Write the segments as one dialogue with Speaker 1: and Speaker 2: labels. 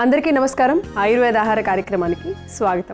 Speaker 1: అందరికీ నమస్కారం ఆయుర్వేద ఆహార కార్యక్రమానికి స్వాగతం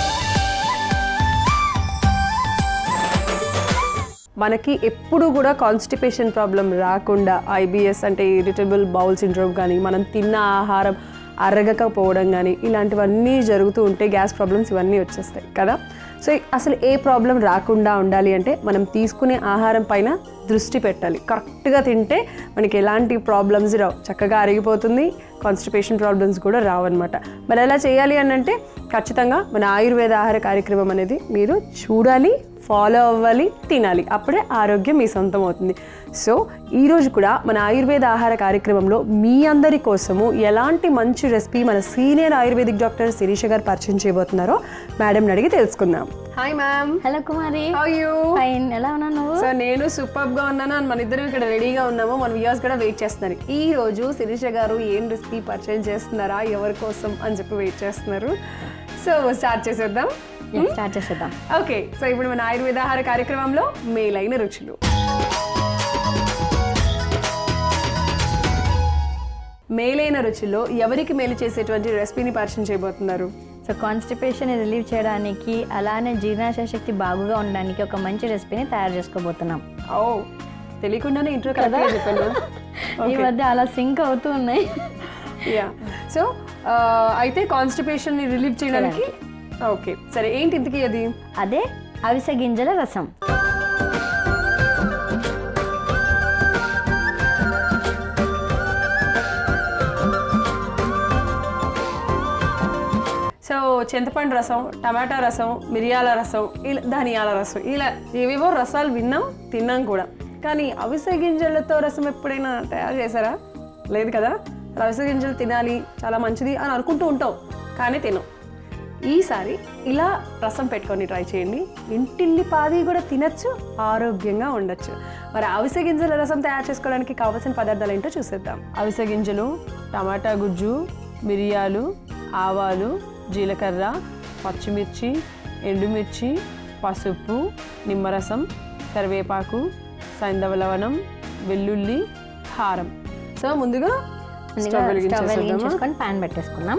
Speaker 1: మనకి ఎప్పుడు కూడా కాన్స్టిపేషన్ ప్రాబ్లం రాకుండా ఐబిఎస్ అంటే ఇరిటబుల్ బౌల్ సిండ్రోమ్ కానీ మనం తిన్న ఆహారం అరగకపోవడం కానీ ఇలాంటివన్నీ జరుగుతూ ఉంటే గ్యాస్ ప్రాబ్లమ్స్ ఇవన్నీ వచ్చేస్తాయి కదా సో అసలు ఏ ప్రాబ్లం రాకుండా ఉండాలి అంటే మనం తీసుకునే ఆహారం పైన దృష్టి పెట్టాలి కరెక్ట్గా తింటే మనకి ఎలాంటి ప్రాబ్లమ్స్ రావు చక్కగా అరిగిపోతుంది కాన్స్టిపేషన్ ప్రాబ్లమ్స్ కూడా రావన్నమాట మరి ఎలా చేయాలి అని అంటే ఖచ్చితంగా మన ఆయుర్వేద ఆహార కార్యక్రమం అనేది మీరు చూడాలి ఫాలో అవ్వాలి తినాలి అప్పుడే ఆరోగ్యం మీ సొంతం అవుతుంది సో ఈరోజు కూడా మన ఆయుర్వేద ఆహార కార్యక్రమంలో మీ అందరి కోసము ఎలాంటి మంచి రెసిపీ మన సీనియర్ ఆయుర్వేదిక్ డాక్టర్ శిరీష గారు పరిచయం చేయబోతున్నారో మేడంని అడిగి తెలుసుకుందాం hi ma'am
Speaker 2: hello Kumari
Speaker 1: how you
Speaker 2: fine ఎలా ఉన్నావు నువ్వు
Speaker 1: సో నేను సూపర్ గా ఉన్నాను and మన ఇద్దరం ఇక్కడ రెడీగా ఉన్నాము మన వ్యూవర్స్ కూడా వెయిట్ చేస్తున్నారు ఈ రోజు శిరీష గారు ఏం రెసిపీ పరిచయం చేస్తున్నారా ఎవరి కోసం అని చెప్పి వెయిట్ చేస్తున్నారు సో స్టార్ట్ చేసేద్దాం
Speaker 2: స్టార్ట్ చేసేద్దాం
Speaker 1: ఓకే సో ఇప్పుడు మన ఆయుర్వేద ఆహార కార్యక్రమంలో మేలైన రుచులు మేలైన రుచుల్లో ఎవరికి మేలు చేసేటువంటి రెసిపీని పరిచయం చేయబోతున్నారు
Speaker 2: సో కాన్స్టిపేషన్ రిలీవ్ చేయడానికి అలానే జీర్ణాశయ శక్తి బాగుగా ఉండడానికి ఒక మంచి రెసిపీని తయారు చేసుకోబోతున్నాం
Speaker 1: ఓ తెలియకుండానే ఇంట్రో కరెక్ట్గా చెప్పాను
Speaker 2: ఈ మధ్య అలా సింక్ అవుతూ ఉన్నాయి
Speaker 1: యా సో అయితే కాన్స్టిపేషన్ ని రిలీవ్ చేయడానికి ఓకే సరే ఏంటి ఇంతకీ అది
Speaker 2: అదే అవిసె గింజల రసం
Speaker 1: సో చింతపండు రసం టమాటా రసం మిరియాల రసం ఇలా ధనియాల రసం ఇలా ఏవేవో రసాలు విన్నాం తిన్నాం కూడా కానీ అవిసె గింజలతో రసం ఎప్పుడైనా తయారు చేశారా లేదు కదా అవిసె గింజలు తినాలి చాలా మంచిది అని అనుకుంటూ ఉంటాం కానీ తినం ఈసారి ఇలా రసం పెట్టుకొని ట్రై చేయండి ఇంటిల్లి పాది కూడా తినచ్చు ఆరోగ్యంగా ఉండొచ్చు మరి అవిసె గింజల రసం తయారు చేసుకోవడానికి కావాల్సిన పదార్థాలు ఏంటో చూసేద్దాం అవిసె గింజలు టమాటా గుజ్జు మిరియాలు ఆవాలు జీలకర్ర పచ్చిమిర్చి ఎండుమిర్చి పసుపు నిమ్మరసం కరివేపాకు సైంధవ లవణం వెల్లుల్లి కారం సో ముందుగా
Speaker 2: ముందుగా
Speaker 1: స్టవ్
Speaker 2: స్టవ్
Speaker 1: వెలిగించేసేద్దామా
Speaker 2: వెలిగించేసుకొని ప్యాన్ పెట్టేసుకున్నాం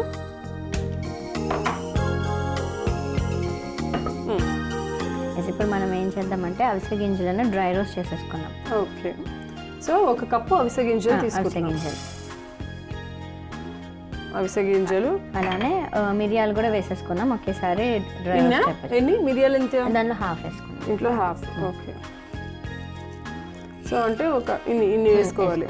Speaker 1: మ్మ్.
Speaker 2: Yes, ఇప్పుడు మనం ఏం చేద్దామంటే అవిసె గింజలను డ్రై రోస్ట్ చేసేసుకున్నాం
Speaker 1: ఓకే సో ఒక కప్పు అవిసె గింజలు
Speaker 2: అవిసె
Speaker 1: తీసుకుంటాం
Speaker 2: గింజలు
Speaker 1: అవిసె గింజలు
Speaker 2: అలానే ఆ, మిరియాలు కూడా వేసేసుకున్నాం ఒకేసారి డ్రై
Speaker 1: ఇన్నా?
Speaker 2: రోస్ట్ అయిపోయింది
Speaker 1: ఎన్ని మిరియాలు ఎంత
Speaker 2: దానిలో హాఫ్ వేసుకున్నాం
Speaker 1: ఇంట్లో హాఫ్ ఓకే సో అంటే ఒక ఇన్ని ఇన్ని వేసుకోవాలి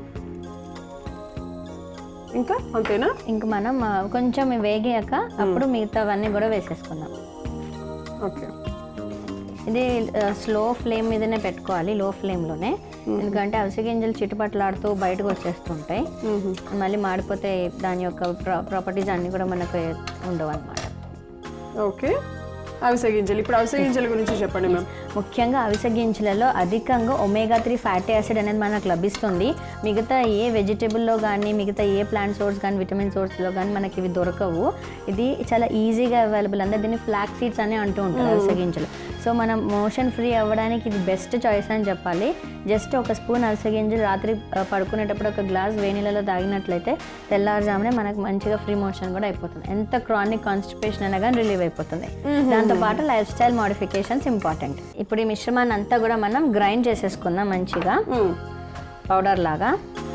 Speaker 1: ఇంకా అంతేనా
Speaker 2: ఇంక మనం ఆ, కొంచెం వేగాక అప్పుడు మిగతావన్నీ కూడా వేసేసుకుందాం
Speaker 1: ఓకే
Speaker 2: ఇది స్లో ఫ్లేమ్ మీదనే పెట్టుకోవాలి లో ఫ్లేమ్లోనే ఎందుకంటే అవిసె గింజలు చిటుపట్లాడుతూ బయటకు వచ్చేస్తుంటాయి మళ్ళీ మాడిపోతే దాని యొక్క ప్రాపర్టీస్ అన్నీ కూడా మనకు ఉండవు అనమాట
Speaker 1: ఓకే అవిసె గింజలు ఇప్పుడు అవిసె గింజల గురించి చెప్పండి మ్యామ్
Speaker 2: ముఖ్యంగా అవిసె గింజలలో అధికంగా ఒమేగా త్రీ ఫ్యాటీ యాసిడ్ అనేది మనకు లభిస్తుంది మిగతా ఏ వెజిటేబుల్లో కానీ మిగతా ఏ ప్లాంట్ సోర్స్ కానీ విటమిన్ సోర్స్లో కానీ మనకి ఇవి దొరకవు ఇది చాలా ఈజీగా అవైలబుల్ అంటే దీన్ని ఫ్లాక్ సీడ్స్ అని అంటూ ఉంటారు అవిసె గింజలు సో మనం మోషన్ ఫ్రీ అవ్వడానికి ఇది బెస్ట్ చాయిస్ అని చెప్పాలి జస్ట్ ఒక స్పూన్ అవిసె గింజలు రాత్రి ఆ, పడుకునేటప్పుడు ఒక గ్లాస్ వేణీలలో తాగినట్లయితే తెల్లారుజామునే మనకు మంచిగా ఫ్రీ మోషన్ కూడా అయిపోతుంది ఎంత క్రానిక్ కాన్స్టిపేషన్ అయినా కానీ రిలీవ్ అయిపోతుంది దాంతో పాటు లైఫ్ స్టైల్ మోడిఫికేషన్స్ ఇంపార్టెంట్ ఇప్పుడు ఈ మిశ్రమాన్ని అంతా కూడా మనం గ్రైండ్ చేసేసుకుందాం మంచిగా
Speaker 1: మ్మ్.
Speaker 2: పౌడర్ లాగా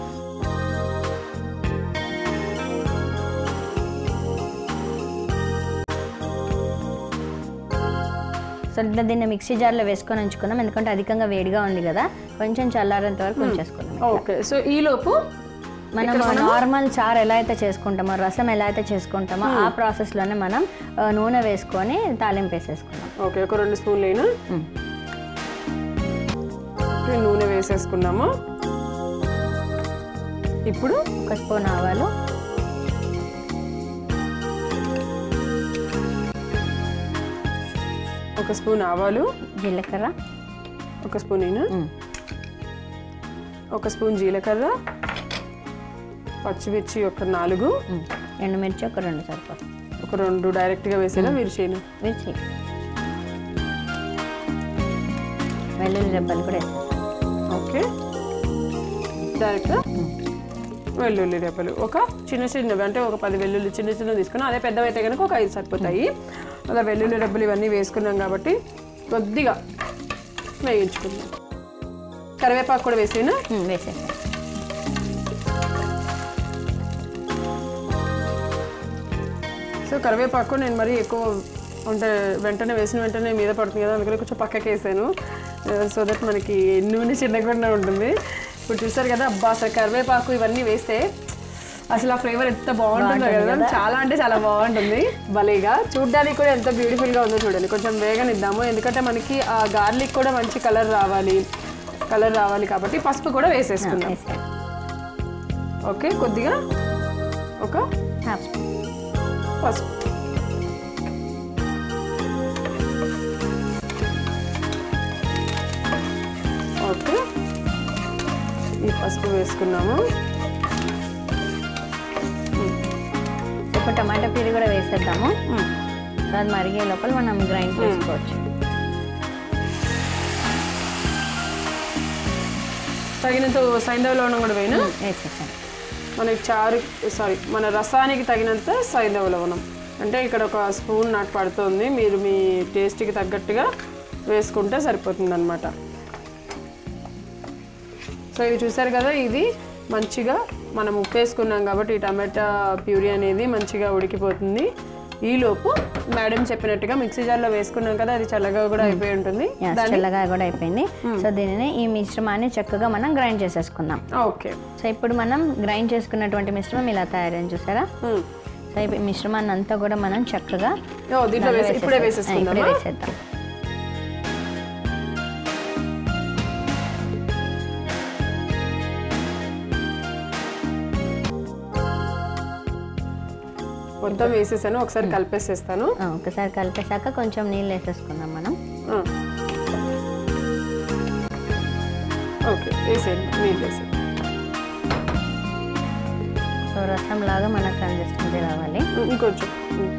Speaker 2: సో ఇట్లా దీన్ని మిక్సీ జార్లో వేసుకొని ఉంచుకున్నాం ఎందుకంటే అధికంగా వేడిగా ఉంది కదా కొంచెం చల్లారేంత వరకు ఉంచేసుకున్నాం
Speaker 1: ఓకే సో ఈ లోపు
Speaker 2: మనం నార్మల్ చారు ఎలా అయితే చేసుకుంటామో రసం ఎలా అయితే చేసుకుంటామో ఆ ప్రాసెస్లోనే మనం ఆ, నూనె వేసుకొని తాలింపు వేసేసుకున్నాం
Speaker 1: ఓకే ఒక రెండు స్పూన్లు అయినా
Speaker 2: మ్మ్.
Speaker 1: నూనె వేసేసుకున్నాము ఇప్పుడు
Speaker 2: ఒక స్పూన్ ఆవాలు
Speaker 1: ఒక స్పూన్ ఆవాలు
Speaker 2: జీలకర్ర
Speaker 1: ఒక స్పూన్ అయినా
Speaker 2: మ్మ్.
Speaker 1: ఒక స్పూన్ జీలకర్ర పచ్చిమిర్చి ఒక నాలుగు
Speaker 2: మ్మ్. ఎండుమిర్చి ఒక రెండు సరిపోతుంది
Speaker 1: ఒక రెండు డైరెక్ట్గా వేసేనా మిర్చిను
Speaker 2: మిర్చి వెల్లుల్లి రెబ్బలు కూడా వేసేస్తాం
Speaker 1: ఓకే డైరెక్ట్ వెల్లుల్లి రెబ్బలు ఒక చిన్న చిన్నవి అంటే ఒక పది వెల్లుల్లి చిన్న చిన్నవి తీసుకున్నాం అదే పెద్దవి అయితే కనుక ఒక ఐదు సరిపోతాయి అలా వెల్లుల్లి రెబ్బలు ఇవన్నీ వేసుకున్నాం కాబట్టి కొద్దిగా వేయించుకుందాం కరివేపాకు కూడా వేసేనా
Speaker 2: ఉమ్, వేసేసాను
Speaker 1: సో కరివేపాకు నేను మరీ ఎక్కువ అంటే వెంటనే వేసిన వెంటనే మీద పడుతుంది కదా అందుకని కొంచెం పక్కకి వేసాను సో దట్ మనకి నూనె చిన్నగా ఉంటుంది ఇప్పుడు చూసారు కదా అబ్బా అసలు కరివేపాకు ఇవన్నీ వేస్తే అసలు ఆ ఫ్లేవర్ ఎంత బాగుంటుందో కదా చాలా అంటే చాలా బాగుంటుంది భలేగా చూడ్డానికి కూడా ఎంత బ్యూటిఫుల్గా ఉందో చూడండి కొంచెం వేగనిద్దాము ఎందుకంటే మనకి ఆ గార్లిక్ కూడా మంచి కలర్ రావాలి కలర్ రావాలి కాబట్టి పసుపు కూడా వేసేసుకుందాం
Speaker 2: వేసాను
Speaker 1: ఓకే కొద్దిగా ఒక
Speaker 2: హాఫ్ స్పూన్
Speaker 1: పసుపు ఓకే ఈ పసుపు వేసుకున్నాము
Speaker 2: ఇప్పుడు టమాటా ప్యూరీ కూడా వేసేద్దాము
Speaker 1: మ్మ్.
Speaker 2: అది మరిగే లోపల మనం గ్రైండ్ చేసుకోవచ్చు
Speaker 1: తగినంత సైంధవ లవణం కూడా వేయను
Speaker 2: ఉమ్, వేసేసాను
Speaker 1: మనకి చారు సారీ మన రసానికి తగినంత సైంధవ లవణం అంటే ఇక్కడ ఒక స్పూన్ నాకు పడుతుంది మీరు మీ టేస్ట్కి తగ్గట్టుగా వేసుకుంటే సరిపోతుంది అనమాట సో ఇది చూసారు కదా ఇది మంచిగా మనం ఉప్పు వేసుకున్నాం కాబట్టి ఈ టమాటా ప్యూరీ అనేది మంచిగా ఉడికిపోతుంది ఈలోపు మేడం చెప్పినట్టుగా మిక్సీ జార్లో వేసుకున్నాం కదా అది చల్లగా కూడా అయిపోయి ఉంటుంది
Speaker 2: Yes, చల్లగా కూడా అయిపోయింది సో దీనిని ఈ మిశ్రమాన్ని చక్కగా మనం గ్రైండ్ చేసేసుకుందాం
Speaker 1: ఓకే
Speaker 2: సో ఇప్పుడు మనం గ్రైండ్ చేసుకున్నటువంటి మిశ్రమం ఇలా తయారైంది చూసారా సో ఈ మిశ్రమాన్ని అంతా కూడా మనం చక్కగా
Speaker 1: ఓ దీంట్లో
Speaker 2: దానిలో
Speaker 1: వేసి ఇప్పుడే
Speaker 2: వేసేసేద్దాం. ఆ, ఇప్పుడే
Speaker 1: వేసేసుకుందామా
Speaker 2: వేసేద్దాం
Speaker 1: మొత్తం వేసేసాను ఒకసారి కలిపేసేస్తాను
Speaker 2: ఆ, ఒకసారి కలిపేశాక కొంచెం నీళ్ళు వేసేసుకుందాం మనం
Speaker 1: ఆ. ఓకే వేసేయండి నీళ్ళు వేసేయండి
Speaker 2: సో రసం లాగా మనకు కన్సిస్టెన్సీ రావాలి
Speaker 1: ఉమ్, ఇంకొంచెం ఉమ్.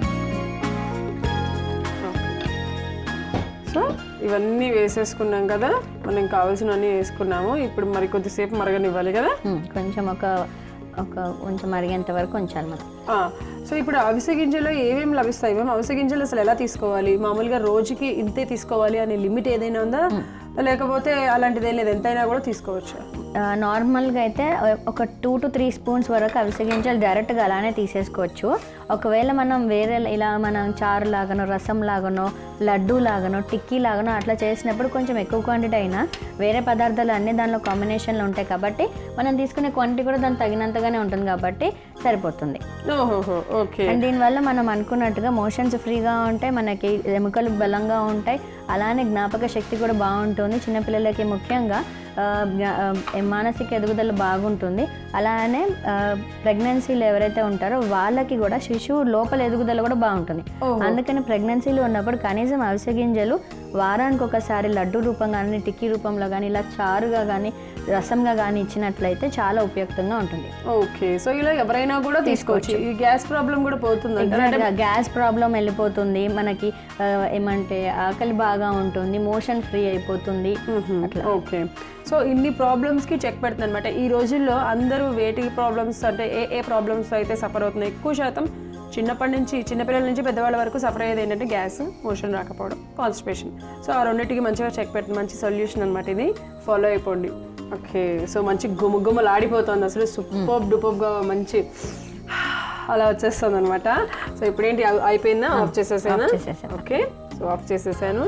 Speaker 1: ఓకే. సో ఇవన్నీ వేసేసుకున్నాం కదా మనం కావాల్సినవన్నీ వేసుకున్నాము ఇప్పుడు మరి కొద్దిసేపు మరగనివ్వాలి కదా
Speaker 2: ఉమ్, కొంచెం ఒక ఒక కొంచెం మరిగేంత వరకు ఉంచాలి మనం
Speaker 1: ఆ, సో ఇప్పుడు అవిసె గింజలు ఏమేమి లభిస్తాయి మేము అవిసె గింజలు అసలు ఎలా తీసుకోవాలి మామూలుగా రోజుకి ఇంతే తీసుకోవాలి అనే లిమిట్ ఏదైనా ఉందా లేకపోతే అలాంటిది ఏం లేదు ఎంతైనా కూడా తీసుకోవచ్చు
Speaker 2: ఆ, నార్మల్గా అయితే ఒక టూ టు త్రీ స్పూన్స్ వరకు అవిసె గింజలు డైరెక్ట్గా అలానే తీసేసుకోవచ్చు ఒకవేళ మనం వేరే ఇలా మనం చారు లాగానో రసం లాగానో లడ్డూ లాగానో టిక్కీ లాగానో అట్లా చేసినప్పుడు కొంచెం ఎక్కువ క్వాంటిటీ అయినా వేరే పదార్థాలు అన్నీ దానిలో కాంబినేషన్లో ఉంటాయి కాబట్టి మనం తీసుకునే క్వాంటిటీ కూడా దానికి తగినంతగానే ఉంటుంది కాబట్టి సరిపోతుంది
Speaker 1: ఓహోహో ఓకే
Speaker 2: అండ్ దీనివల్ల మనం అనుకున్నట్టుగా మోషన్స్ ఫ్రీగా ఉంటాయి మనకి ఎముకలు బలంగా ఉంటాయి అలానే జ్ఞాపక శక్తి కూడా బాగుంటుంది చిన్నపిల్లలకి ముఖ్యంగా ఆ, జ్ఞా- ఆ, మానసిక ఎదుగుదల బాగుంటుంది అలానే ప్రెగ్నెన్సీలు ఎవరైతే ఉంటారో వాళ్ళకి కూడా శిశువు లోపల ఎదుగుదల కూడా బాగుంటుంది అందుకని ప్రెగ్నెన్సీలో ఉన్నప్పుడు కనీసం అవిసె గింజలు వారానికి ఒకసారి లడ్డు రూపంగా కానీ టిక్కీ రూపంలో కానీ ఇలా చారుగా కానీ రసంగా కానీ ఇచ్చినట్లయితే చాలా ఉపయుక్తంగా ఉంటుంది
Speaker 1: ఓకే సో ఇలా ఎవరైనా కూడా తీసుకోవచ్చు ఈ గ్యాస్ ప్రాబ్లం కూడా పోతుంది
Speaker 2: ఎగ్జాక్ట్గా గ్యాస్ ప్రాబ్లం వెళ్ళిపోతుంది మనకి ఆ, ఏమంటే ఆకలి బాగా ఉంటుంది మోషన్ ఫ్రీ అయిపోతుంది అట్లా
Speaker 1: ఓకే సో ఇన్ని ప్రాబ్లమ్స్ కి చెక్ పెడుతుంది అనమాట ఈ రోజుల్లో అందరూ వేటి ప్రాబ్లమ్స్ అంటే ఏ ఏ ప్రాబ్లమ్స్ అయితే సఫర్ అవుతున్నాయి ఎక్కువ శాతం చిన్నప్పటి నుంచి చిన్నపిల్లల నుంచి పెద్దవాళ్ళ వరకు సఫర్ అయ్యేది ఏంటంటే గ్యాస్ మోషన్ రాకపోవడం కాన్స్టిపేషన్ సో ఆ రెండింటికి మంచిగా చెక్ పెడుతుంది మంచి సొల్యూషన్ అనమాట ఇది ఫాలో అయిపోండి ఓకే సో మంచి గుమ్మ గుమ్మలు ఆడిపోతుంది అసలు సూపర్ డూపర్గా మంచి అలా వచ్చేస్తుంది అనమాట సో ఇప్పుడు ఏంటి అయి- అయిపోయిందా ఆఫ్ చేసేసానా
Speaker 2: ఆఫ్ చేసేసాను.
Speaker 1: ఓకే సో ఆఫ్ చేసేసాను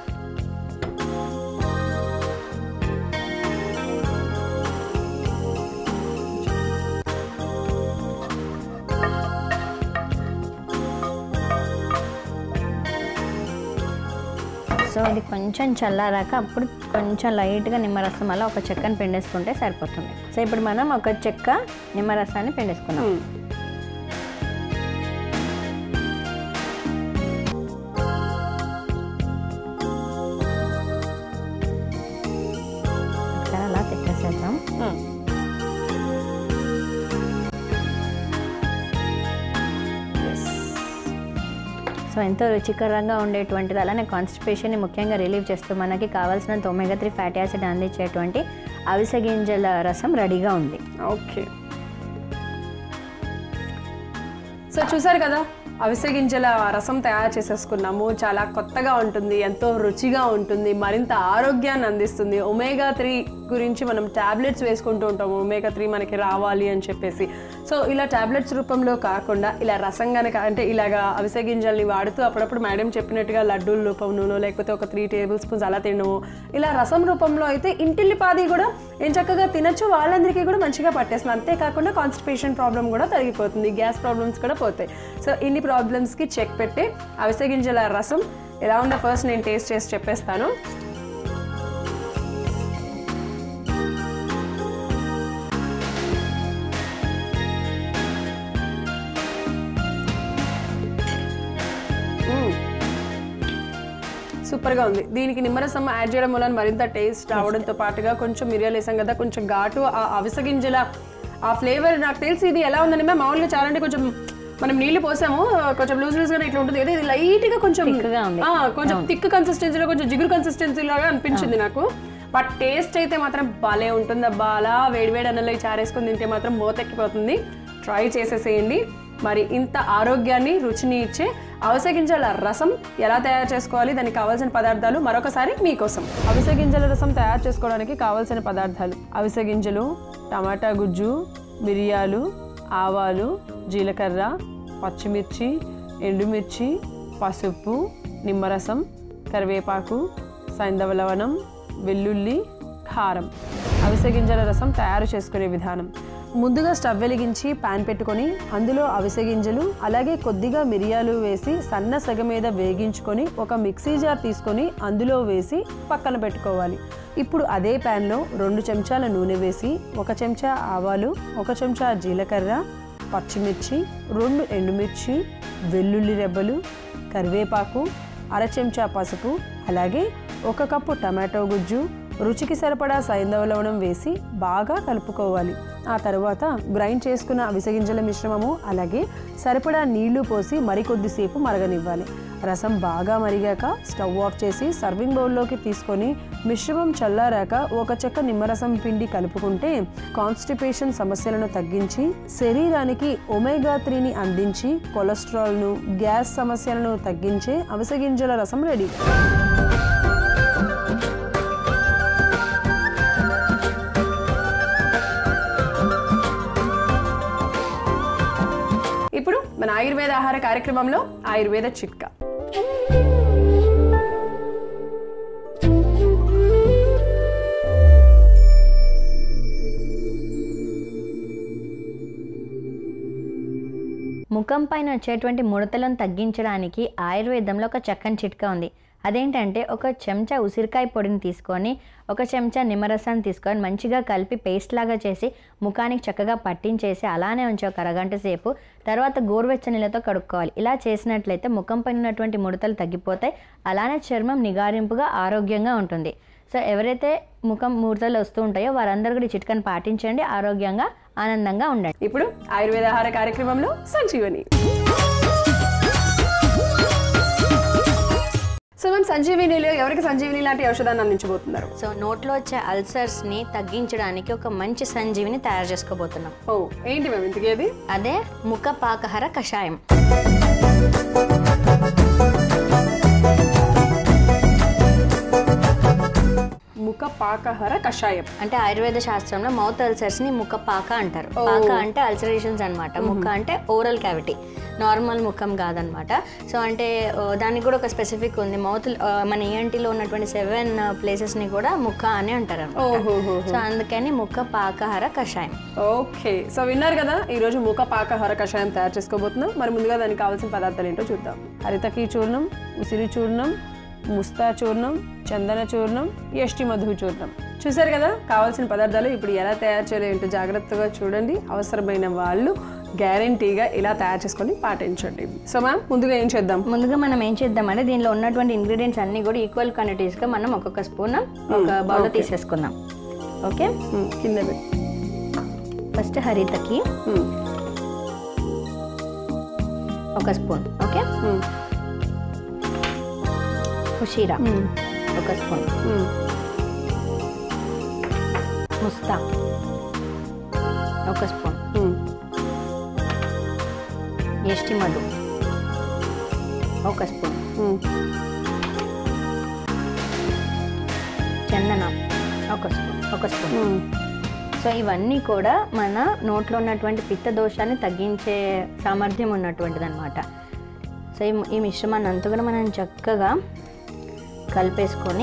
Speaker 2: సో ఇది కొంచెం చల్లారాక అప్పుడు కొంచెం లైట్గా నిమ్మరసం అలా ఒక చెక్కని పిండేసుకుంటే సరిపోతుంది సో ఇప్పుడు మనం ఒక చెక్క నిమ్మరసాన్ని పిండేసుకున్నాం
Speaker 1: మ్మ్.
Speaker 2: ఒకసారి అలా తిప్పేసేద్దాం
Speaker 1: మ్మ్. Yes.
Speaker 2: సో ఎంతో రుచికరంగా ఉండేటువంటిది అలానే కాన్స్టిపేషన్ని ముఖ్యంగా రిలీవ్ చేస్తూ మనకి కావాల్సినంత ఒమేగా త్రీ ఫ్యాటీ యాసిడ్ అందించేటువంటి అవిసె గింజల రసం రెడీగా ఉంది
Speaker 1: ఓకే సో చూసారు కదా అవిసె గింజల రసం తయారు చేసేసుకున్నాము చాలా కొత్తగా ఉంటుంది ఎంతో రుచిగా ఉంటుంది మరింత ఆరోగ్యాన్ని అందిస్తుంది ఒమేగా త్రీ గురించి మనం టాబ్లెట్స్ వేసుకుంటూ ఉంటాము ఒమేగా త్రీ మనకి రావాలి అని చెప్పేసి సో ఇలా టాబ్లెట్స్ రూపంలో కాకుండా ఇలా రసం కనుక అంటే ఇలాగా అవిసె గింజల్ని వాడుతూ అప్పుడప్పుడు మేడం చెప్పినట్టుగా లడ్డూల రూపంలోనో లేకపోతే ఒక త్రీ టేబుల్ స్పూన్స్ అలా తినము ఇలా రసం రూపంలో అయితే ఇంటిల్లిపాది కూడా ఏం చక్కగా తినచ్చు వాళ్ళందరికీ కూడా మంచిగా పట్టేస్తుంది అంతేకాకుండా కాన్స్టిపేషన్ ప్రాబ్లం కూడా తగ్గిపోతుంది గ్యాస్ ప్రాబ్లమ్స్ కూడా పోతాయి సో ఇన్ని ప్రాబ్లమ్స్కి చెక్ పెట్టి అవిసె గింజల రసం ఎలా ఉందో ఫస్ట్ నేను టేస్ట్ చేసి చెప్పేస్తాను మ్మ్. సూపర్గా ఉంది దీనికి నిమ్మరసం యాడ్ చేయడం వల్ల మరింత టేస్ట్ రావడంతో పాటుగా కొంచెం మిరియాలు వేసాం కదా కొంచెం ఘాటు ఆ అవిసె గింజల ఆ ఫ్లేవర్ నాకు తెలిసి ఇది ఎలా ఉందని మేము మామూలుగా చాలా అంటే కొంచెం మనం నీళ్లు పోసాము కొంచెం లూజ్ లూజ్ గా ఇట్లా ఉంటుంది కదా ఇది లైట్ గా కొంచెం
Speaker 2: థిక్గా ఉంది.
Speaker 1: ఆ, కొంచెం థిక్ కన్సిస్టెన్సీలో కొంచెం జిగురు కన్సిస్టెన్సీ లాగా అనిపించింది నాకు బట్ టేస్ట్ అయితే మాత్రం భలే ఉంటుంది అబ్బా అలా వేడివేడి అన్నంలో ఈ చారేసుకొని తింటే మాత్రం మోతెక్కిపోతుంది ట్రై చేసేసేయండి మరి ఇంత ఆరోగ్యాన్ని రుచిని ఇచ్చే అవిసె గింజల రసం ఎలా తయారు చేసుకోవాలి దానికి కావాల్సిన పదార్థాలు మరొకసారి మీకోసం అవిసె గింజల రసం తయారు చేసుకోవడానికి కావాల్సిన పదార్థాలు అవిసె గింజలు టమాటా గుజ్జు మిరియాలు ఆవాలు జీలకర్ర పచ్చిమిర్చి ఎండుమిర్చి పసుపు నిమ్మరసం కరివేపాకు సైంధవ లవణం వెల్లుల్లి కారం అవిసె గింజల రసం తయారు చేసుకునే విధానం ముందుగా స్టవ్ వెలిగించి పాన్ పెట్టుకొని అందులో అవిసె గింజలు అలాగే కొద్దిగా మిరియాలు వేసి సన్న సగ మీద వేగించుకొని ఒక మిక్సీ జార్ తీసుకొని అందులో వేసి పక్కన పెట్టుకోవాలి ఇప్పుడు అదే ప్యాన్లో రెండు చెంచాల నూనె వేసి ఒక చెంచా ఆవాలు ఒక చెంచా జీలకర్ర పచ్చిమిర్చి రెండు ఎండుమిర్చి వెల్లుల్లి రెబ్బలు కరివేపాకు అర చెంచా పసుపు అలాగే ఒక కప్పు టమాటో గుజ్జు రుచికి సరిపడా సైంధవ లవణం వేసి బాగా కలుపుకోవాలి ఆ తర్వాత గ్రైండ్ చేసుకున్న అవిసెగింజల మిశ్రమము అలాగే సరిపడా నీళ్లు పోసి మరికొద్దిసేపు మరగనివ్వాలి రసం బాగా మరిగాక స్టవ్ ఆఫ్ చేసి సర్వింగ్ బౌల్లోకి తీసుకొని మిశ్రమం చల్లారాక ఒక చెక్క నిమ్మరసం పిండి కలుపుకుంటే కాన్స్టిపేషన్ సమస్యలను తగ్గించి శరీరానికి ఒమేగా త్రీని అందించి కొలెస్ట్రాల్ను గ్యాస్ సమస్యలను తగ్గించే అవిసెగింజల రసం రెడీ ఇప్పుడు మన ఆయుర్వేద ఆహార కార్యక్రమంలో ఆయుర్వేద చిట్కా
Speaker 2: ముఖం పైన వచ్చేటువంటి ముడతలను తగ్గించడానికి ఆయుర్వేదంలో ఒక చక్కని చిట్కా ఉంది అదేంటంటే ఒక చెంచా ఉసిరికాయ పొడిని తీసుకొని ఒక చెంచా నిమ్మరసాన్ని తీసుకొని మంచిగా కలిపి పేస్ట్ లాగా చేసి ముఖానికి చక్కగా పట్టించేసి అలానే ఉంచి ఒక అరగంట సేపు తర్వాత గోరువెచ్చని నీళ్ళతో కడుక్కోవాలి ఇలా చేసినట్లయితే ముఖం పైన ఉన్నటువంటి ముడతలు తగ్గిపోతాయి అలానే చర్మం నిగారింపుగా ఆరోగ్యంగా ఉంటుంది సో ఎవరైతే ముఖం ముడతలు వస్తూ ఉంటాయో వారందరూ కూడా ఈ చిట్కాని పాటించండి ఆరోగ్యంగా ఆనందంగా ఉండండి
Speaker 1: ఇప్పుడు ఆయుర్వేద ఆహార కార్యక్రమంలో సంజీవని సో మ్యామ్ సంజీవినిలో ఎవరికి సంజీవిని లాంటి ఔషధాన్ని అందించబోతున్నారు
Speaker 2: సో నోట్లో వచ్చే అల్సర్స్ని తగ్గించడానికి ఒక మంచి సంజీవిని తయారు చేసుకోబోతున్నాం
Speaker 1: ఓ ఏంటి మ్యామ్ ఇంతకీ అది
Speaker 2: అదే ముఖ పాకహర కషాయం
Speaker 1: ముఖ పాకహర కషాయం
Speaker 2: అంటే ఆయుర్వేద శాస్త్రంలో మౌత్ అల్సర్స్ ని ముఖ పాక అంటారు పాక అంటే అల్సరేషన్స్ అన్నమాట ముఖ అంటే ఓరల్ క్యావిటీ నార్మల్ ముఖం కాదనమాట సో అంటే ఆ, దానికి కూడా ఒక స్పెసిఫిక్ ఉంది మౌత్ మన ఈఎన్టీలో ఉన్నటువంటి సెవెన్ ప్లేసెస్ ని కూడా ముఖ అని అంటారు
Speaker 1: ఓహోహో.
Speaker 2: సో అందుకని ముఖ పాకహర కషాయం
Speaker 1: ఓకే సో విన్నారు కదా ఈ రోజు ముఖ పాకహర కషాయం తయారు చేసుకోబోతున్నాం మరి ముందుగా దానికి కావాల్సిన పదార్థాలు ఏంటో చూద్దాం హరితకి చూర్ణం ఉసిరి చూర్ణం ముస్తా చూర్ణం చందన చూర్ణం యష్టి మధు చూర్ణం చూసారు కదా కావాల్సిన పదార్థాలు ఇప్పుడు ఎలా తయారు చేయాలో ఏంటో జాగ్రత్తగా చూడండి అవసరమైన వాళ్ళు గ్యారంటీగా ఇలా తయారు చేసుకొని పాటించండి సో మ్యామ్ ముందుగా ఏం చేద్దాం
Speaker 2: ముందుగా మనం ఏం చేద్దామంటే దీనిలో ఉన్నటువంటి ఇంగ్రీడియంట్స్ అన్ని కూడా ఈక్వల్ క్వాంటిటీస్గా మనం ఒక్కొక్క స్పూన్ ఒక బౌల్లో తీసేసుకుందాం ఓకే
Speaker 1: మ్మ్, కింద పెట్టు.
Speaker 2: ఫస్ట్ హరితకి
Speaker 1: మ్మ్,
Speaker 2: ఒక స్పూన్ ఓకే
Speaker 1: మ్మ్,
Speaker 2: హుషీరా
Speaker 1: మ్మ్,
Speaker 2: ఒక స్పూన్
Speaker 1: మ్మ్.
Speaker 2: ముస్తా ఒక స్పూన్
Speaker 1: మ్మ్.
Speaker 2: ఎష్టి మధు ఒక స్పూన్ చందనం ఒక స్పూన్ ఒక స్పూన్ సో ఇవన్నీ కూడా మన నోట్లో ఉన్నటువంటి పిత్త దోషాన్ని తగ్గించే సామర్థ్యం ఉన్నటువంటిది అనమాట సో ఈ ఈ మిశ్రమాన్ని అంతా కూడా మనం చక్కగా కలిపేసుకొని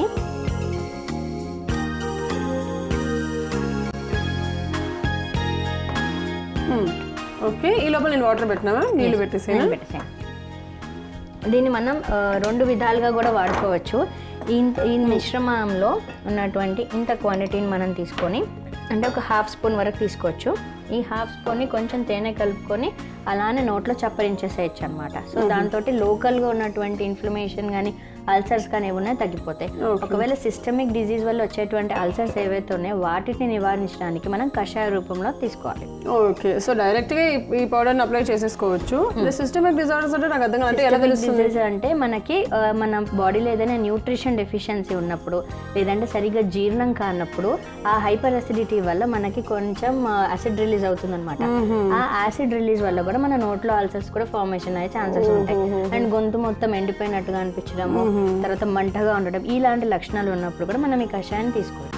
Speaker 1: ఓకే ఈ లోపల నేను వాటర్ పెట్టినావా నీళ్ళు పెట్టేసేనా
Speaker 2: నేను పెట్టేసాను దీన్ని మనం ఆ, రెండు విధాలుగా కూడా వాడుకోవచ్చు ఈ ఈ మిశ్రమంలో ఉన్నటువంటి ఇంత క్వాంటిటీని మనం తీసుకొని అంటే ఒక హాఫ్ స్పూన్ వరకు తీసుకోవచ్చు ఈ హాఫ్ స్పూన్ని కొంచెం తేనె కలుపుకొని అలానే నోట్లో చప్పరించేసేయచ్చు అనమాట సో దాంతో లోకల్గా ఉన్నటువంటి ఇన్ఫ్లమేషన్ కానీ అల్సర్స్ కానీ ఏమున్నా తగ్గిపోతాయి ఒకవేళ సిస్టమిక్ డిజీజ్ వల్ల వచ్చేటువంటి అల్సర్స్ ఏవైతే ఉన్నాయో వాటిని నివారించడానికి మనం కషాయ రూపంలో తీసుకోవాలి
Speaker 1: ఓకే సో డైరెక్ట్ గా ఈ- ఈ పౌడర్ అప్లై చేసేసుకోవచ్చు సిస్టమిక్ డిజార్డర్స్ అంటే నాకు అర్థం కాదు అంటే ఎలా తెలుస్తుంది
Speaker 2: డిసీజెస్ అంటే మనకి ఆ, మన బాడీలో ఏదైనా న్యూట్రిషన్ డెఫిషియన్సీ ఉన్నప్పుడు లేదంటే సరిగ్గా జీర్ణం కానప్పుడు ఆ హైపర్ అసిడిటీ వల్ల మనకి కొంచెం యాసిడ్ రిలీజ్ అవుతుంది అనమాట ఆ యాసిడ్ రిలీజ్ వల్ల కూడా మన నోట్లో అల్సర్స్ కూడా ఫార్మేషన్ అయ్యే ఛాన్సెస్ ఉంటాయి అండ్ గొంతు మొత్తం ఎండిపోయినట్టుగా అనిపించడము తర్వాత మంటగా ఉండడం ఇలాంటి లక్షణాలు ఉన్నప్పుడు కూడా మనం ఈ కషాయాన్ని తీసుకోవాలి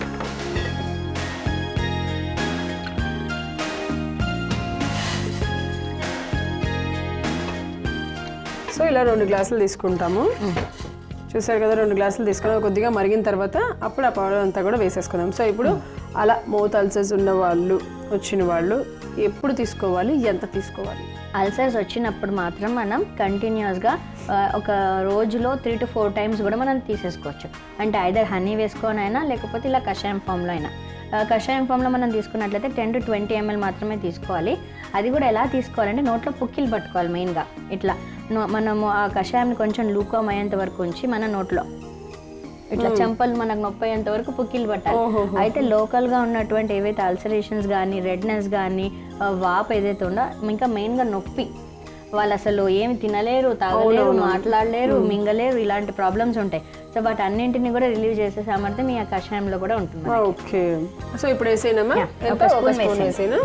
Speaker 1: సో ఇలా రెండు గ్లాసులు తీసుకుంటాము చూసారు కదా రెండు గ్లాసులు తీసుకున్నాం కొద్దిగా మరిగిన తర్వాత అప్పుడు ఆ పౌడర్ అంతా కూడా వేసేసుకుందాం సో ఇప్పుడు అలా మౌత్ అల్సర్స్ ఉన్న వాళ్ళు వచ్చిన వాళ్ళు ఎప్పుడు తీసుకోవాలి ఎంత తీసుకోవాలి
Speaker 2: అల్సర్స్ వచ్చినప్పుడు మాత్రం మనం కంటిన్యూస్గా ఒక రోజులో త్రీ టు ఫోర్ టైమ్స్ కూడా మనం తీసేసుకోవచ్చు అంటే ఐదర్ హనీ వేసుకొని అయినా లేకపోతే ఇలా కషాయం ఫామ్లో అయినా ఆ, కషాయం ఫామ్లో మనం తీసుకున్నట్లయితే టెన్ టు ట్వంటీ ఎంఎల్ మాత్రమే తీసుకోవాలి అది కూడా ఎలా తీసుకోవాలంటే నోట్లో పుక్కిలు పట్టుకోవాలి మెయిన్గా ఇట్లా నో- మనము ఆ కషాయాన్ని కొంచెం లూకోమ్ అయ్యేంత వరకు ఉంచి మన నోట్లో ఇట్లా చెంపలు మనకు నొప్పి అయ్యేంత వరకు పుక్కిలు పట్టాలి అయితే లోకల్గా ఉన్నటువంటి ఏవైతే అల్సరేషన్స్ కానీ రెడ్నెస్ కానీ వాప్ ఏదైతే ఉందో ఇంకా మెయిన్గా నొప్పి వాళ్ళు అసలు ఏమి తినలేరు తాగలేరు మాట్లాడలేరు మింగలేరు ఇలాంటి ప్రాబ్లమ్స్ ఉంటాయి సో వాటి అన్నింటిని కూడా రిలీవ్ చేసే సామర్థ్యం ఈ కషాయంలో కూడా ఉంటుంది
Speaker 1: ఓకే సో ఇప్పుడు వేసేనామా
Speaker 2: Yeah,
Speaker 1: ఎంత
Speaker 2: ఒక
Speaker 1: ఒక
Speaker 2: spoon
Speaker 1: స్పూన్ వేసేనా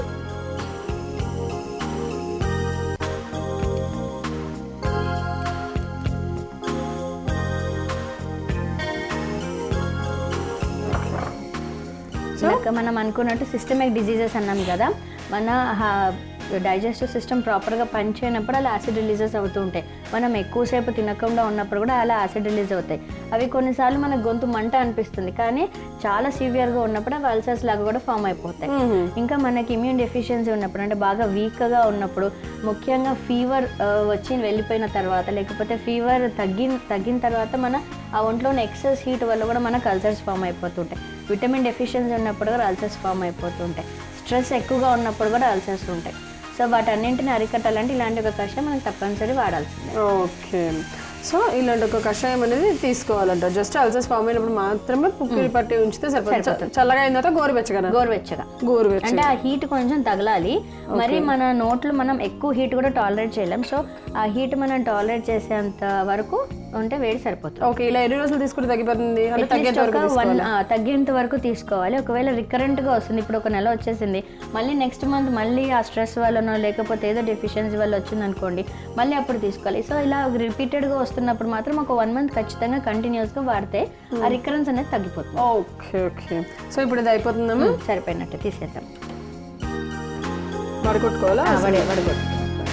Speaker 2: ఇందాక మనం అనుకున్నట్టు సిస్టమిక్ డిజీజెస్ అన్నాం కదా మన డైజెస్టివ్ సిస్టమ్ ప్రాపర్గా పనిచేయనప్పుడు అలా యాసిడ్ రిలీజెస్ అవుతూ ఉంటాయి మనం ఎక్కువసేపు తినకుండా ఉన్నప్పుడు కూడా అలా యాసిడ్ రిలీజ్ అవుతాయి అవి కొన్నిసార్లు మన గొంతు మంట అనిపిస్తుంది కానీ చాలా సివియర్గా ఉన్నప్పుడు అవి అల్సర్స్ లాగా కూడా ఫామ్ అయిపోతాయి ఇంకా మనకి ఇమ్యూన్ డెఫిషియన్సీ ఉన్నప్పుడు అంటే బాగా వీక్గా ఉన్నప్పుడు ముఖ్యంగా ఫీవర్ వచ్చి వెళ్ళిపోయిన తర్వాత లేకపోతే ఫీవర్ తగ్గిన తగ్గిన తర్వాత మన ఆ ఒంట్లోని ఎక్సెస్ హీట్ వల్ల కూడా మనకు అల్సర్స్ ఫామ్ అయిపోతుంటాయి విటమిన్ డెఫిషియన్సీ ఉన్నప్పుడు కూడా అల్సర్స్ ఫామ్ అయిపోతుంటాయి స్ట్రెస్ ఎక్కువగా ఉన్నప్పుడు కూడా అల్సర్స్ ఉంటాయి సో వాటన్నింటిని అరికట్టాలంటే ఇలాంటి ఒక కషాయం మనం తప్పనిసరి వాడాల్సిందే
Speaker 1: ఓకే సో ఇలాంటి ఒక కషాయం అనేది తీసుకోవాలంట జస్ట్ అల్సర్స్ ఫామ్ అయినప్పుడు మాత్రమే పుక్కిలి పట్టి ఉంచితే సరిపోతుంది చ- చల్లగా అయిన తర్వాత గోరువెచ్చగా
Speaker 2: గోరువెచ్చగా
Speaker 1: గోరువెచ్చ
Speaker 2: అంటే ఆ హీట్ కొంచెం తగలాలి మరి మన నోట్లో మనం ఎక్కువ హీట్ కూడా టాలరేట్ చేయలేం సో ఆ హీట్ మనం టాలరేట్ చేసేంత వరకు ఉంటే వేడి సరిపోతుంది
Speaker 1: ఓకే ఇలా ఎన్ని రోజులు తీసుకుంటే తగ్గిపోతుంది అంటే
Speaker 2: At least
Speaker 1: తగ్గేంత వరకు
Speaker 2: ఒక వన్ తగ్గేంత వరకు తీసుకోవాలి ఒకవేళ రికరెంట్ గా వస్తుంది ఇప్పుడు ఒక నెల వచ్చేసింది మళ్ళీ నెక్స్ట్ మంత్ మళ్ళీ ఆ స్ట్రెస్ వల్లనో లేకపోతే ఏదో డెఫిషియన్సీ వల్ల వచ్చింది అనుకోండి మళ్ళీ అప్పుడు తీసుకోవాలి సో ఇలా రిపీటెడ్ గా వస్తున్నప్పుడు మాత్రం ఒక వన్ మంత్ ఖచ్చితంగా కంటిన్యూస్ గా వాడితే ఆ రికరెన్స్ అనేది తగ్గిపోతుంది
Speaker 1: ఓకే ఓకే సో ఇప్పుడు ఇది అయిపోతుందమ్మా
Speaker 2: సరిపోయినట్టు తీసేద్దాం
Speaker 1: వడకొట్టుకోవాలా
Speaker 2: ఆ, వడి వడగొట్టు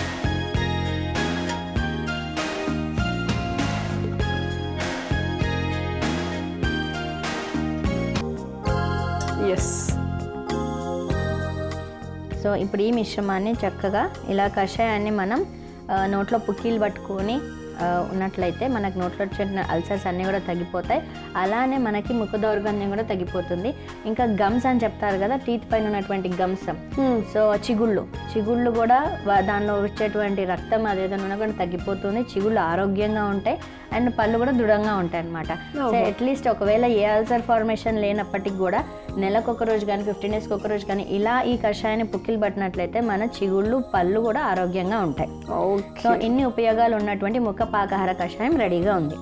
Speaker 1: ఎస్
Speaker 2: సో ఇప్పుడు ఈ మిశ్రమాన్ని చక్కగా ఇలా కషాయాన్ని మనం ఆ, నోట్లో పుక్కీలు పట్టుకొని ఆ, ఉన్నట్లయితే మనకు నోట్లో వచ్చిన అల్సర్స్ అన్నీ కూడా తగ్గిపోతాయి అలానే మనకి ముఖ దౌర్గంధ్యం కూడా తగ్గిపోతుంది ఇంకా గమ్స్ అని చెప్తారు కదా టీత్ పైన ఉన్నటువంటి గమ్స్ సో చిగుళ్ళు చిగుళ్ళు కూడా వా- దానిలో వచ్చేటువంటి రక్తం అదేదైనా ఉన్నా కూడా తగ్గిపోతుంది చిగుళ్ళు ఆరోగ్యంగా ఉంటాయి అండ్ పళ్ళు కూడా దృఢంగా ఉంటాయి అనమాట సో అట్లీస్ట్ ఒకవేళ ఏ అల్సర్ ఫార్మేషన్ లేనప్పటికి కూడా నెలకు ఒక రోజు కానీ ఫిఫ్టీన్ డేస్కి ఒక రోజు కానీ ఇలా ఈ కషాయాన్ని పుక్కిలు పట్టినట్లయితే మన చిగుళ్ళు పళ్ళు కూడా ఆరోగ్యంగా ఉంటాయి
Speaker 1: ఓకే
Speaker 2: సో ఇన్ని ఉపయోగాలు ఉన్నటువంటి ముఖ పాకాహార కషాయం రెడీగా ఉంది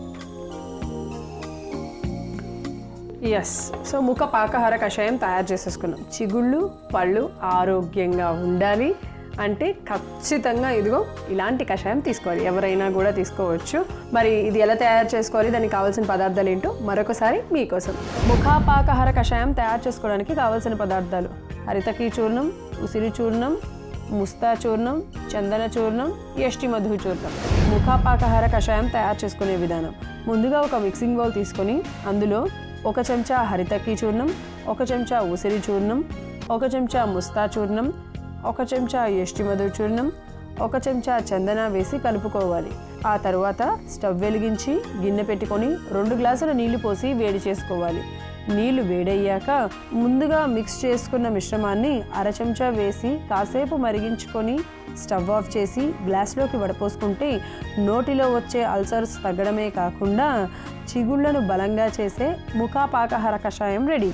Speaker 1: ఎస్ సో ముఖ పాకాహార కషాయం తయారు చేసేసుకున్నాం చిగుళ్ళు పళ్ళు ఆరోగ్యంగా ఉండాలి అంటే ఖచ్చితంగా ఇదిగో ఇలాంటి కషాయం తీసుకోవాలి ఎవరైనా కూడా తీసుకోవచ్చు మరి ఇది ఎలా తయారు చేసుకోవాలి దానికి కావాల్సిన పదార్థాలు ఏంటో మరొకసారి మీకోసం ముఖాపాకహార కషాయం తయారు చేసుకోవడానికి కావాల్సిన పదార్థాలు హరితకి చూర్ణం ఉసిరి చూర్ణం ముస్తా చూర్ణం చందన చూర్ణం యష్టి మధు చూర్ణం ముఖాపాకహార కషాయం తయారు చేసుకునే విధానం ముందుగా ఒక మిక్సింగ్ బౌల్ తీసుకొని అందులో ఒక చెంచా హరితకి చూర్ణం ఒక చెంచా ఉసిరి చూర్ణం ఒక చెంచా ముస్తా చూర్ణం ఒక చెంచా యష్టి మధు చూర్ణం ఒక చెంచా చందన వేసి కలుపుకోవాలి ఆ తర్వాత స్టవ్ వెలిగించి గిన్నె పెట్టుకొని రెండు గ్లాసుల నీళ్లు పోసి వేడి చేసుకోవాలి నీళ్లు వేడయ్యాక ముందుగా మిక్స్ చేసుకున్న మిశ్రమాన్ని అర చెంచా వేసి కాసేపు మరిగించుకొని స్టవ్ ఆఫ్ చేసి గ్లాస్లోకి వడపోసుకుంటే నోటిలో వచ్చే అల్సర్స్ తగ్గడమే కాకుండా చిగుళ్లను బలంగా చేసే ముఖాపాకహార కషాయం ready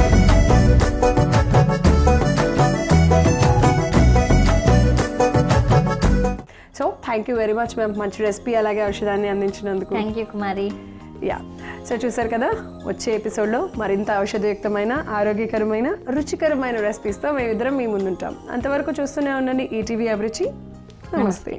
Speaker 1: so thank you very much ma'am మంచి రెసిపీ అలాగే ఔషధాన్ని అందించినందుకు
Speaker 2: thank you Kumari
Speaker 1: yeah so చూసారు కదా వచ్చే ఎపిసోడ్లో మరింత ఔషధయుక్తమైన ఆరోగ్యకరమైన రుచికరమైన రెసిపీస్తో మేమిద్దరం మీ ముందుంటాం అంతవరకు చూస్తూనే ఉండండి ఈటీవీ అభిరుచి నమస్తే